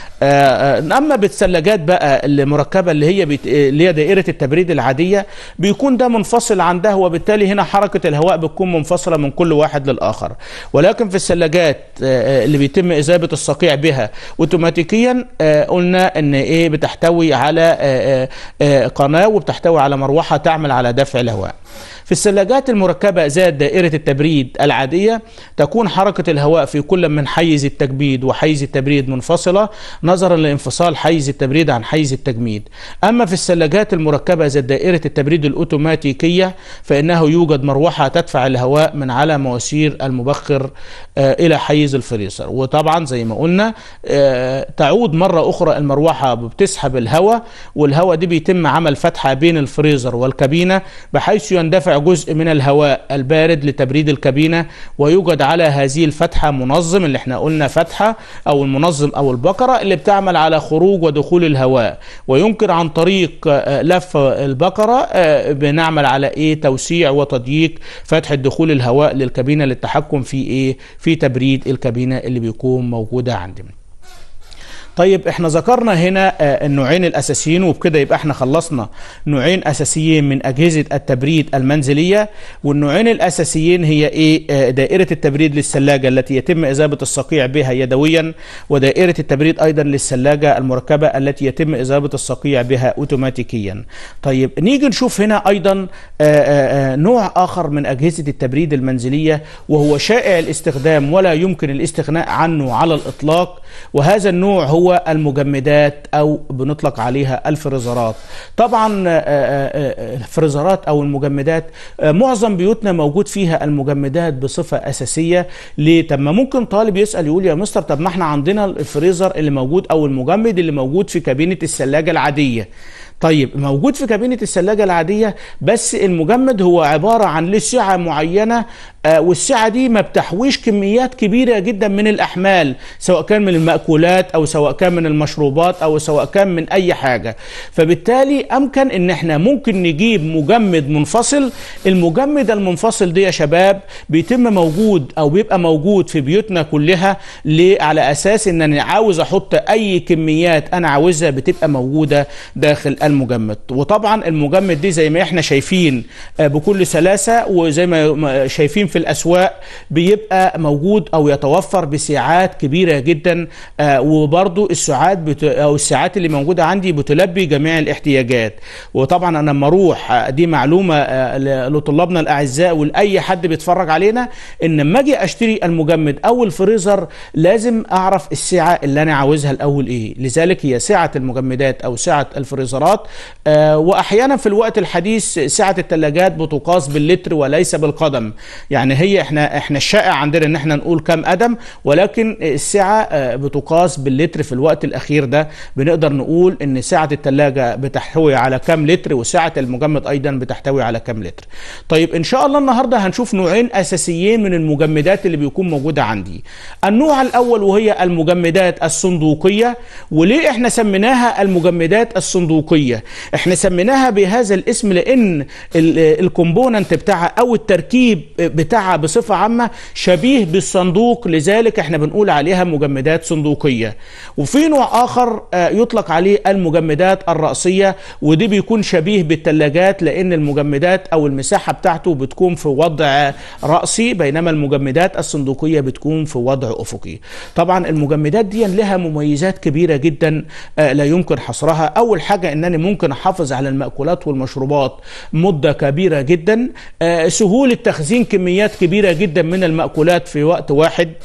اما بالثلاجات بقى المركبه اللي هي بيت... اللي هي دائره التبريد العاديه بيكون ده منفصل عن ده وبالتالي هنا حركه الهواء بتكون منفصله من كل واحد للاخر ولكن في الثلاجات اللي بيتم اذابه الصقيع بها اوتوماتيكيا قلنا ان ايه بتحتوي على قناه وبتحتوي على مروحه تعمل على دفع الهواء في الثلاجات المركبة ذات دائرة التبريد العادية تكون حركة الهواء في كل من حيز التجميد وحيز التبريد منفصلة نظرا لانفصال حيز التبريد عن حيز التجميد أما في الثلاجات المركبة ذات دائرة التبريد الأوتوماتيكية فإنه يوجد مروحة تدفع الهواء من على مواسير المبخر آه إلى حيز الفريزر وطبعا زي ما قلنا آه تعود مرة أخرى المروحة بتسحب الهواء والهواء دي بيتم عمل فتحة بين الفريزر والكابينة بحيث يندفع جزء من الهواء البارد لتبريد الكابينة ويوجد على هذه الفتحة منظم اللي احنا قلنا فتحة او المنظم او البقرة اللي بتعمل على خروج ودخول الهواء ويمكن عن طريق لف البقرة بنعمل على ايه توسيع وتضييق فتحة دخول الهواء للكابينة للتحكم في ايه في تبريد الكابينة اللي بيكون موجودة عندنا طيب احنا ذكرنا هنا النوعين الاساسيين وبكده يبقى احنا خلصنا نوعين اساسيين من اجهزه التبريد المنزليه والنوعين الاساسيين هي ايه دائره التبريد للثلاجه التي يتم اذابه الصقيع بها يدويا ودائره التبريد ايضا للثلاجه المركبه التي يتم اذابه الصقيع بها اوتوماتيكيا طيب نيجي نشوف هنا ايضا نوع اخر من اجهزه التبريد المنزليه وهو شائع الاستخدام ولا يمكن الاستغناء عنه على الاطلاق وهذا النوع هو هو المجمدات او بنطلق عليها الفريزرات طبعا الفريزرات او المجمدات معظم بيوتنا موجود فيها المجمدات بصفه اساسيه ليه طب ما ممكن طالب يسال يقول يا مستر طب ما احنا عندنا الفريزر اللي موجود او المجمد اللي موجود في كابينه الثلاجه العاديه طيب موجود في كابينة الثلاجة العادية بس المجمد هو عبارة عن له سعة معينة آه والسعة دي ما بتحويش كميات كبيرة جدا من الأحمال سواء كان من المأكولات أو سواء كان من المشروبات أو سواء كان من أي حاجة فبالتالي أمكن إن إحنا ممكن نجيب مجمد منفصل المجمد المنفصل ده يا شباب بيتم موجود أو بيبقى موجود في بيوتنا كلها على أساس إن أنا عاوز أحط أي كميات أنا عاوزها بتبقى موجودة داخل المجمد وطبعا المجمد دي زي ما احنا شايفين بكل سلاسة وزي ما شايفين في الأسواق بيبقى موجود أو يتوفر بساعات كبيرة جدا وبرضو الساعات بت... أو الساعات اللي موجودة عندي بتلبي جميع الاحتياجات وطبعا أنا لما أروح دي معلومة لطلابنا الأعزاء ولأي حد بيتفرج علينا إن لما أجي أشتري المجمد أو الفريزر لازم أعرف السعة اللي أنا عاوزها الأول إيه لذلك هي سعة المجمدات أو سعة الفريزرات آه واحيانا في الوقت الحديث سعه الثلاجات بتقاس باللتر وليس بالقدم يعني هي احنا احنا الشائع عندنا ان احنا نقول كم قدم ولكن السعه آه بتقاس باللتر في الوقت الاخير ده بنقدر نقول ان سعه الثلاجه بتحتوي على كم لتر وسعه المجمد ايضا بتحتوي على كم لتر طيب ان شاء الله النهارده هنشوف نوعين اساسيين من المجمدات اللي بيكون موجوده عندي النوع الاول وهي المجمدات الصندوقيه وليه احنا سميناها المجمدات الصندوقيه احنا سميناها بهذا الاسم لان الكومبوننت بتاعها او التركيب بتاعها بصفه عامه شبيه بالصندوق لذلك احنا بنقول عليها مجمدات صندوقيه وفي نوع اخر يطلق عليه المجمدات الرأسيه ودي بيكون شبيه بالثلاجات لان المجمدات او المساحه بتاعته بتكون في وضع رأسي بينما المجمدات الصندوقيه بتكون في وضع افقي طبعا المجمدات دي لها مميزات كبيره جدا لا يمكن حصرها اول حاجه انني ممكن احافظ على المأكولات والمشروبات مدة كبيرة جدا آه سهولة تخزين كميات كبيرة جدا من المأكولات في وقت واحد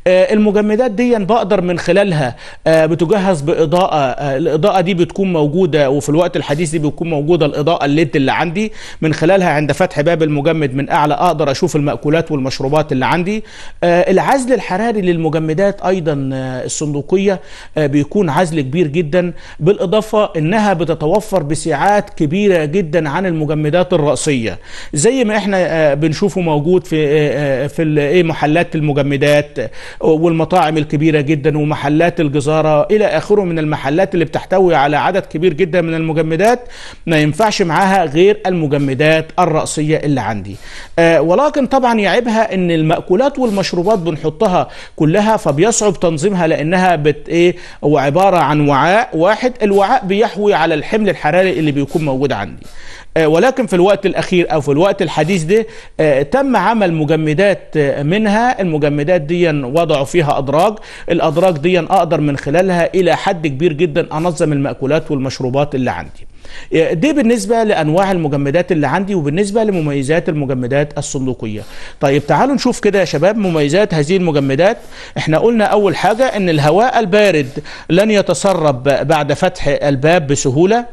المجمدات دي بقدر من خلالها بتجهز باضاءه الاضاءه دي بتكون موجوده وفي الوقت الحديث دي بتكون موجوده الاضاءه الليد اللي عندي من خلالها عند فتح باب المجمد من اعلى اقدر اشوف المأكولات والمشروبات اللي عندي العزل الحراري للمجمدات ايضا الصندوقيه بيكون عزل كبير جدا بالاضافه انها بتتوفر بسعات كبيره جدا عن المجمدات الرئيسيه زي ما احنا بنشوفه موجود في في ايه محلات المجمدات والمطاعم الكبيره جدا ومحلات الجزاره الى اخره من المحلات اللي بتحتوي على عدد كبير جدا من المجمدات ما ينفعش معاها غير المجمدات الرئيسيه اللي عندي ولكن طبعا يعيبها ان المأكولات والمشروبات بنحطها كلها فبيصعب تنظيمها لانها بت ايه هو عباره عن وعاء واحد الوعاء بيحوي على الحمل الحراري اللي بيكون موجود عندي ولكن في الوقت الاخير او في الوقت الحديث ده تم عمل مجمدات منها المجمدات دي وضعوا فيها ادراج الادراج دي اقدر من خلالها الى حد كبير جدا انظم المأكولات والمشروبات اللي عندي دي بالنسبة لأنواع المجمدات اللي عندي وبالنسبة لمميزات المجمدات الصندوقية طيب تعالوا نشوف كده يا شباب مميزات هذه المجمدات احنا قلنا أول حاجة أن الهواء البارد لن يتسرب بعد فتح الباب بسهولة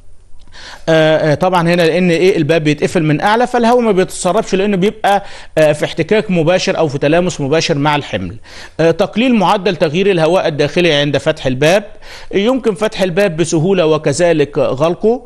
آه طبعا هنا لان ايه الباب بيتقفل من اعلى فالهواء ما بيتسربش لانه بيبقى آه في احتكاك مباشر او في تلامس مباشر مع الحمل آه تقليل معدل تغيير الهواء الداخلي عند فتح الباب يمكن فتح الباب بسهوله وكذلك غلقه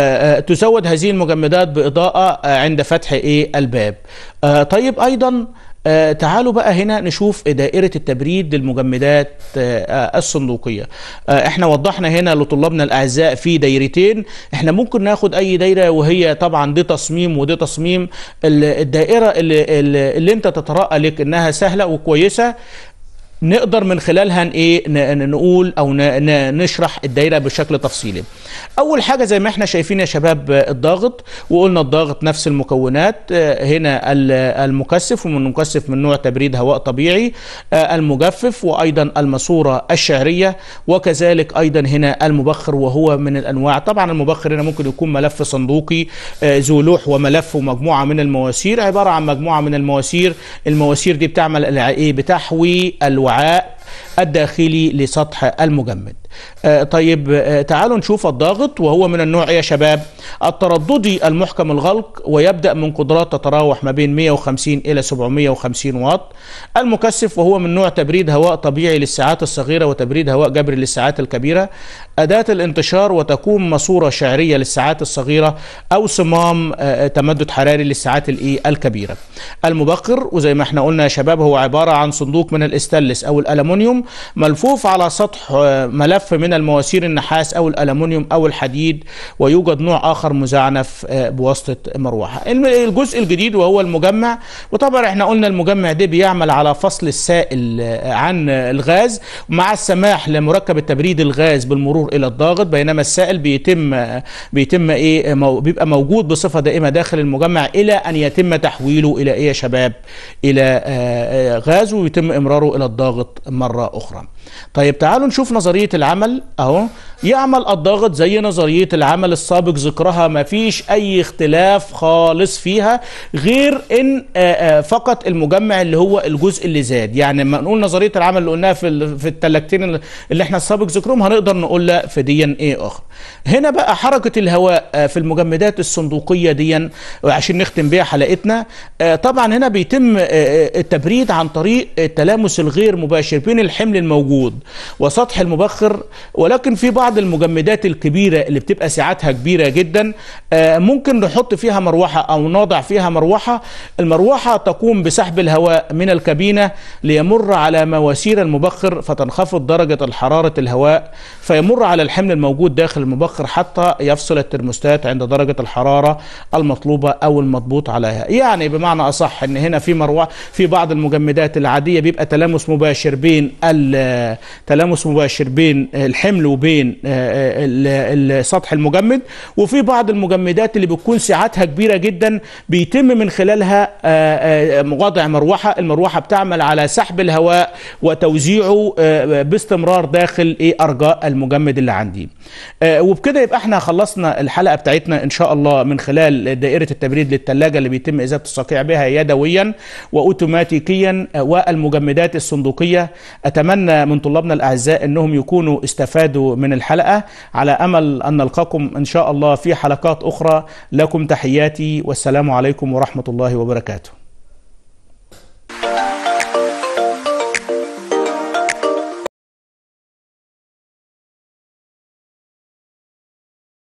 تزود هذه المجمدات باضاءه عند فتح ايه الباب طيب ايضا آه تعالوا بقى هنا نشوف دائرة التبريد للمجمدات آه الصندوقية آه احنا وضحنا هنا لطلابنا الأعزاء في دايرتين احنا ممكن ناخد أي دايرة وهي طبعا دي تصميم ودي تصميم الدائرة اللي, اللي انت تترأى لك انها سهلة وكويسة نقدر من خلالها ايه نقول او نشرح الدايره بشكل تفصيلي. اول حاجه زي ما احنا شايفين يا شباب الضاغط وقلنا الضاغط نفس المكونات هنا المكثف ومن مكثف من نوع تبريد هواء طبيعي المجفف وايضا الماسوره الشعريه وكذلك ايضا هنا المبخر وهو من الانواع طبعا المبخر هنا ممكن يكون ملف صندوقي ذو لوح وملف ومجموعه من المواسير عباره عن مجموعه من المواسير المواسير دي بتعمل ايه بتحوي الوعاء الداخلي لسطح المجمد آه طيب آه تعالوا نشوف الضاغط وهو من النوع يا شباب الترددي المحكم الغلق ويبدأ من قدرات تتراوح ما بين 150 إلى 750 واط المكثف وهو من نوع تبريد هواء طبيعي للساعات الصغيرة وتبريد هواء جبري للساعات الكبيرة أداة الانتشار وتكون ماسورة شعرية للساعات الصغيرة أو صمام آه تمدد حراري للساعات الكبيرة المبخر وزي ما احنا قلنا يا شباب هو عبارة عن صندوق من الاستانلس أو الألمنيوم ملفوف على سطح ملف من المواسير النحاس او الالومنيوم او الحديد ويوجد نوع اخر مزعنف بواسطه مروحه. الجزء الجديد وهو المجمع وطبعا احنا قلنا المجمع ده بيعمل على فصل السائل عن الغاز مع السماح لمركب التبريد الغاز بالمرور الى الضاغط بينما السائل بيتم بيتم ايه بيبقى موجود بصفه دائمه داخل المجمع الى ان يتم تحويله الى ايه يا شباب؟ الى غاز ويتم امراره الى الضاغط مره اخرى. طيب تعالوا نشوف نظريه العمل اهو يعمل الضاغط زي نظريه العمل السابق ذكرها ما فيش اي اختلاف خالص فيها غير ان آآ آآ فقط المجمع اللي هو الجزء اللي زاد يعني لما نقول نظريه العمل اللي قلناها في في التلاجتين اللي احنا السابق ذكرهم هنقدر نقول لا في دي ايه اخر هنا بقى حركه الهواء في المجمدات الصندوقيه دي عشان نختم بيها حلقتنا طبعا هنا بيتم التبريد عن طريق التلامس الغير مباشر بين الحمل الموجود وسطح المبخر ولكن في بعض المجمدات الكبيرة اللي بتبقى سعتها كبيرة جدا ممكن نحط فيها مروحة أو نضع فيها مروحة المروحة تقوم بسحب الهواء من الكابينة ليمر على مواسير المبخر فتنخفض درجة الحرارة الهواء فيمر على الحمل الموجود داخل المبخر حتى يفصل الترموستات عند درجة الحرارة المطلوبة أو المضبوط عليها يعني بمعنى أصح أن هنا في مروحة في بعض المجمدات العادية بيبقى تلامس مباشر بين بين التلامس مباشر بين الحمل وبين سطح المجمد وفي بعض المجمدات اللي بتكون سعتها كبيره جدا بيتم من خلالها وضع مروحه المروحه بتعمل على سحب الهواء وتوزيعه باستمرار داخل ايه ارجاء المجمد اللي عندي وبكده يبقى احنا خلصنا الحلقه بتاعتنا ان شاء الله من خلال دائره التبريد للثلاجه اللي بيتم ازاله الصقيع بها يدويا واوتوماتيكيا والمجمدات الصندوقيه اتمنى من طلابنا الاعزاء انهم يكونوا استفادوا من الحلقه على امل ان نلقاكم ان شاء الله في حلقات اخرى لكم تحياتي والسلام عليكم ورحمه الله وبركاته